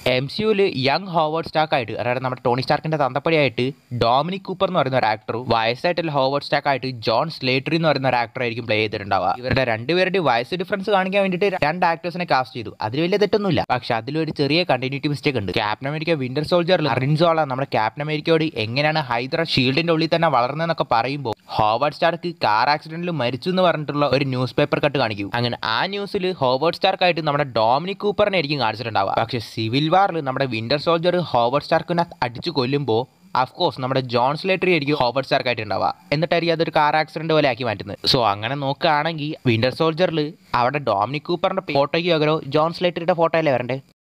M C യുല് young Howard Stark ആയിട്ട് അതായത് നമ്മുടെ ടോണി സ്റ്റാർക്കിന്റെ തന്തപ്പടിയായിട്ട് ഡോമിനിക് കൂപ്പർ എന്ന് പറയുന്ന ഒരു ആക്ടറും വയസ്സായിട്ടുള്ള ഹോവേർഡ് സ്റ്റാക്ക് ആയിട്ട് ജോൺ സ്ലേറ്ററി എന്ന് പറയുന്ന ഒരു ആക്ടർ ആയിരിക്കും പ്ലേ ചെയ്തിട്ടുണ്ടാവുക ഇവരുടെ രണ്ടുപേരുടെ വയസ്സ് ഡിഫറൻസ് കാണിക്കാൻ വേണ്ടിയിട്ട് രണ്ട് ആക്ടേഴ്സിനെ കാസ്റ്റ് ചെയ്തു അതിൽ വലിയ തെറ്റൊന്നുമില്ല പക്ഷെ അതിലൊരു ചെറിയ കണ്ടിന്യൂറ്റി മിസ്റ്റേക്ക് ഉണ്ട് ക്യാപ്റ്റൻ അമേരിക്ക വിന്റർ സോൾജറിൽ റിൻസോള നമ്മുടെ ക്യാപ്റ്റൻ അമേരിക്കയോട് എങ്ങനെയാണ് ഹൈദ്ര ഷീൽഡിന്റെ ഉള്ളിൽ തന്നെ വളർന്നതെന്നൊക്കെ പറയുമ്പോൾ ഹോവേർഡ് സ്റ്റാർക്ക് കാർ ആക്സിഡന്റിൽ മരിച്ചു എന്ന് പറഞ്ഞിട്ടുള്ള ഒരു ന്യൂസ് പേപ്പർ കട്ട് കാണിക്കും അങ്ങനെ ആ ന്യൂസിൽ ഹോവേർഡ് സ്റ്റാർക്ക് ആയിട്ട് നമ്മുടെ ഡോമിനിക് കൂപ്പറിനെ ആയിരിക്കും കാണിച്ചിട്ടുണ്ടാവുക പക്ഷെ സിവിൽ വാറിൽ നമ്മുടെ വിന്റർ സോൾജർ ഹോവേർഡ് സ്റ്റാർക്കിനെ അടിച്ചു കൊല്ലുമ്പോൾ അഫ്കോഴ്സ് നമ്മുടെ ജോൺ സ്ലേറ്ററി ആയിരിക്കും ഹോബർട്ട് സ്റ്റാർക്ക് ആയിട്ട് ഉണ്ടാവുക എന്നിട്ടായിരിക്കും അതൊരു കാർ ആക്സിഡന്റ് പോലെ ആക്കി മാറ്റുന്നത് സോ അങ്ങനെ നോക്കുകയാണെങ്കിൽ വിന്റർ സോൾജറിൽ അവിടെ ഡോമിനിക് കൂപ്പറിന്റെ ഫോട്ടോയ്ക്ക് പകരം ജോൺ സ്ലേറ്ററിയുടെ ഫോട്ടോ അല്ലേ വരണ്ടേ